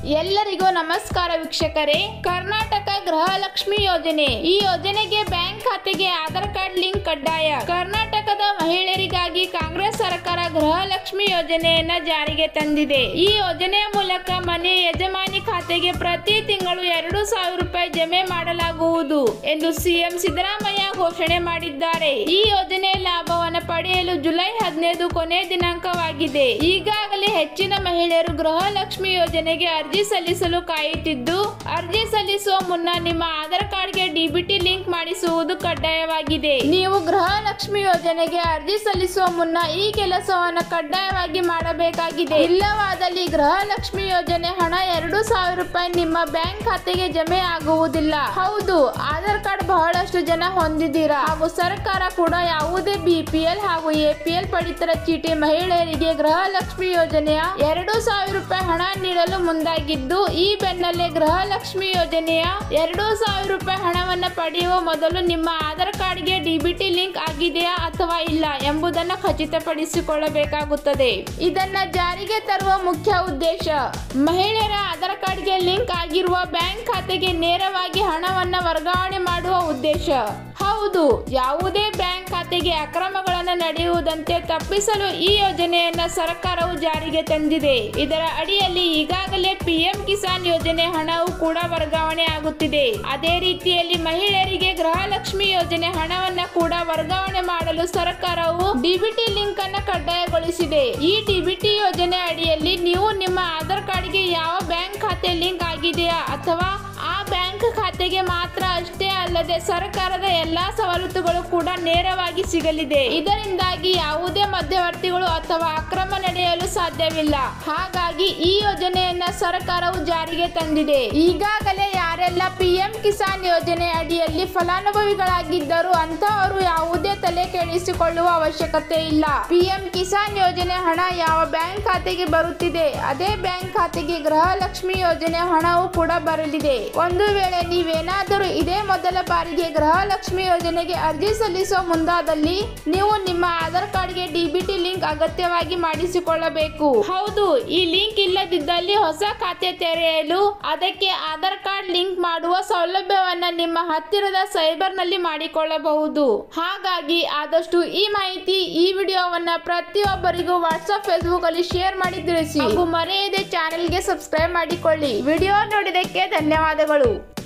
ಎಲ್ಲರಿಗೂ ನಮಸ್ಕಾರ ವೀಕ್ಷಕರೇ ಕರ್ನಾಟಕ ಗೃಹಲಕ್ಷ್ಮಿ ಯೋಜನೆ ಈ ಯೋಜನೆಗೆ ಬ್ಯಾಂಕ್ ಖಾತೆಗೆ ಆಧಾರ್ ಕಾರ್ಡ್ ಲಿಂಕ್ ಕಡ್ಡಾಯ ಕರ್ನಾಟಕದ ಮಹಿಳೆಯರಿಗಾಗಿ ಕಾಂಗ್ರೆಸ್ ಸರ್ಕಾರ ಗೃಹಲಕ್ಷ್ಮಿ ಯೋಜನೆಯನ್ನ ಜಾರಿಗೆ ತಂದಿದೆ ಈ ಯೋಜನೆಯ ಮೂಲಕ ಮನೆ ಯಜಮಾನಿ ಖಾತೆಗೆ ಪ್ರತಿ ತಿಂಗಳು ಎರಡು ಸಾವಿರ ರೂಪಾಯಿ ಜಮೆ ಮಾಡಲಾಗುವುದು ಎಂದು ಸಿಎಂ ಸಿದ್ದರಾಮಯ್ಯ ಘೋಷಣೆ ಮಾಡಿದ್ದಾರೆ ಈ ಯೋಜನೆಯ ಲಾಭವನ್ನು ಪಡೆಯಲು ಜುಲೈ ಹದಿನೈದು ಕೊನೆ ದಿನಾಂಕವಾಗಿದೆ ಈಗಾಗಲೇ ಹೆಚ್ಚಿನ ಮಹಿಳೆಯರು ಗೃಹಲಕ್ಷ್ಮಿ ಯೋಜನೆಗೆ ಅರ್ಜಿ ಸಲ್ಲಿಸಲು ಕಾಯುತ್ತಿದ್ದು ಅರ್ಜಿ ಸಲ್ಲಿಸುವ ಮುನ್ನ ನಿಮ್ಮ ಆಧಾರ್ ಕಾರ್ಡ್ಗೆ ಡಿಬಿಟಿ ಲಿಂಕ್ ಮಾಡಿಸುವುದು ಕಡ್ಡಾಯವಾಗಿದೆ ನೀವು ಗೃಹಲಕ್ಷ್ಮಿ ಯೋಜನೆಗೆ ಅರ್ಜಿ ಸಲ್ಲಿಸುವ ಮುನ್ನ ಈ ಕೆಲಸವನ್ನು ಕಡ್ಡಾಯವಾಗಿ ಮಾಡಬೇಕಾಗಿದೆ ಇಲ್ಲವಾದಲ್ಲಿ ಗೃಹಲಕ್ಷ್ಮಿ ಯೋಜನೆ ಹಣ ಎರಡು ಸಾವಿರ ರೂಪಾಯಿ ನಿಮ್ಮ ಬ್ಯಾಂಕ್ ಖಾತೆಗೆ ಜಮೆ ಆಗುವುದಿಲ್ಲ ಹೌದು ಆಧಾರ್ ಕಾರ್ಡ್ ಬಹಳಷ್ಟು ಜನ ಹೊಂದಿದ್ದೀರಾ ಹಾಗೂ ಸರ್ಕಾರ ಕೂಡ ಯಾವುದೇ ಬಿಪಿಎಲ್ ಹಾಗೂ ಎಪಿಎಲ್ ಪಡಿತರ ಚೀಟಿ ಮಹಿಳೆಯರಿಗೆ ಗೃಹಲಕ್ಷ್ಮಿ ಯೋಜನೆಯ ಎರಡು ಸಾವಿರ ರೂಪಾಯಿ ಹಣ ನೀಡಲು ಮುಂದಾಗಿದ್ದು ಈ ಬೆನ್ನಲ್ಲೇ ಗೃಹಲಕ್ಷ್ಮಿ ಯೋಜನೆಯ ಎರಡು ಸಾವಿರ ರೂಪಾಯಿ ಹಣವನ್ನು ಪಡೆಯುವ ಮೊದಲು ನಿಮ್ಮ ಆಧಾರ್ ಕಾರ್ಡ್ಗೆ ಡಿಬಿಟಿ ಲಿಂಕ್ ಆಗಿದೆಯಾ ಅಥವಾ ಇಲ್ಲ ಎಂಬುದನ್ನು ಖಚಿತಪಡಿಸಿಕೊಳ್ಳಬೇಕಾಗುತ್ತದೆ ಇದನ್ನ ಜಾರಿಗೆ ತರುವ ಮುಖ್ಯ ಉದ್ದೇಶ ಮಹಿಳೆಯರ ಆಧಾರ್ ಕಾರ್ಡ್ಗೆ ಲಿಂಕ್ ಆಗಿರುವ ಬ್ಯಾಂಕ್ ಖಾತೆಗೆ ನೇರವಾಗಿ ಹಣವನ್ನು ವರ್ಗಾವಣೆ ಮಾಡುವ ಉದ್ದೇಶ ಹೌದು ಯಾವುದೇ ಬ್ಯಾಂಕ್ ಖಾತೆಗೆ ಅಕ್ರಮಗಳನ್ನು ನಡೆಯುವುದಂತೆ ತಪ್ಪಿಸಲು ಈ ಯೋಜನೆಯನ್ನ ಸರ್ಕಾರವು ಜಾರಿಗೆ ತಂದಿದೆ ಇದರ ಅಡಿಯಲ್ಲಿ ಈಗಾಗಲೇ ಪಿಎಂ ಕಿಸಾನ್ ಯೋಜನೆ ಹಣವು ಕೂಡ ವರ್ಗಾವಣೆ ಆಗುತ್ತಿದೆ ಅದೇ ರೀತಿಯಲ್ಲಿ ಮಹಿಳೆಯರಿಗೆ ಗೃಹಲಕ್ಷ್ಮಿ ಯೋಜನೆ ಹಣವನ್ನ ಕೂಡ ವರ್ಗಾವಣೆ ಮಾಡಲು ಸರ್ಕಾರವು ಡಿಬಿಟಿ ಲಿಂಕ್ ಅನ್ನ ಕಡ್ಡಾಯಗೊಳಿಸಿದೆ ಈ ಡಿಬಿಟಿ ಯೋಜನೆ ಅಡಿಯಲ್ಲಿ ನೀವು ನಿಮ್ಮ ಆಧಾರ್ ಕಾರ್ಡ್ಗೆ ಯಾವ ಬ್ಯಾಂಕ್ ಖಾತೆ ಲಿಂಕ್ ಆಗಿದೆಯಾ ಅಥವಾ ಆ ಬ್ಯಾಂಕ್ ಖಾತೆಗೆ ಮಾತ್ರ ಅಷ್ಟೇ ಅಲ್ಲದೆ ಸರ್ಕಾರದ ಎಲ್ಲಾ ಸವಲತ್ತುಗಳು ಕೂಡ ನೇರವಾಗಿ ಸಿಗಲಿದೆ ಇದರಿಂದಾಗಿ ಯಾವುದೇ ಮಧ್ಯವರ್ತಿಗಳು ಅಥವಾ ಅಕ್ರಮ ನಡೆಯಲು ಸಾಧ್ಯವಿಲ್ಲ ಹಾಗಾಗಿ ಈ ಯೋಜನೆಯನ್ನ ಸರ್ಕಾರವು ಜಾರಿಗೆ ತಂದಿದೆ ಈಗಾಗಲೇ ಯಾರೆಲ್ಲ ಪಿಎಂ ಕಿಸಾನ್ ಯೋಜನೆ ಅಡಿಯಲ್ಲಿ ಫಲಾನುಭವಿಗಳಾಗಿದ್ದರು ಅಂತವರು ಯಾವುದೇ ತಲೆ ಕೆಡಿಸಿಕೊಳ್ಳುವ ಅವಶ್ಯಕತೆ ಇಲ್ಲ ಪಿಎಂ ಕಿಸಾನ್ ಯೋಜನೆ ಹಣ ಯಾವ ಬ್ಯಾಂಕ್ ಖಾತೆಗೆ ಬರುತ್ತಿದೆ ಅದೇ ಬ್ಯಾಂಕ್ ಖಾತೆಗೆ ಗೃಹಲಕ್ಷ್ಮಿ ಯೋಜನೆ ಹಣವು ಕೂಡ ಬರಲಿದೆ ಒಂದು ವೇಳೆ ನೀವೇನಾದರೂ ಇದೇ ಮೊದಲ ಬಾರಿಗೆ ಗೃಹಲಕ್ಷ್ಮಿ ಯೋಜನೆಗೆ ಅರ್ಜಿ ಸಲ್ಲಿಸುವ ಮುಂದಾದಲ್ಲಿ ನೀವು ನಿಮ್ಮ ಆಧಾರ್ ಕಾರ್ಡ್ಗೆ ಡಿಬಿಟಿ ಲಿಂಕ್ ಅಗತ್ಯವಾಗಿ ಮಾಡಿಸಿಕೊಳ್ಳಬೇಕು ಹೌದು ಈ ಲಿಂಕ್ ಇಲ್ಲದಿದ್ದಲ್ಲಿ ಹೊಸ ಖಾತೆ ತೆರೆಯಲು ಅದಕ್ಕೆ ಆಧಾರ್ ಕಾರ್ಡ್ ಲಿಂಕ್ ಮಾಡುವ ಸೌಲಭ್ಯವನ್ನ ನಿಮ್ಮ ಹತ್ತಿರದ ಸೈಬರ್ ನಲ್ಲಿ ಮಾಡಿಕೊಳ್ಳಬಹುದು ಹಾಗಾಗಿ ಆದಷ್ಟು ಈ ಮಾಹಿತಿ ಈ ವಿಡಿಯೋವನ್ನ ಪ್ರತಿಯೊಬ್ಬರಿಗೂ ವಾಟ್ಸ್ಆಪ್ ಫೇಸ್ಬುಕ್ ಅಲ್ಲಿ ಶೇರ್ ಮಾಡಿ ತಿಳಿಸಿ ಹಾಗೂ ಮರೆಯದೆ ಚಾನೆಲ್ಗೆ ಸಬ್ಸ್ಕ್ರೈಬ್ ಮಾಡಿಕೊಳ್ಳಿ ವಿಡಿಯೋ ನೋಡಿದಕ್ಕೆ ಧನ್ಯವಾದಗಳು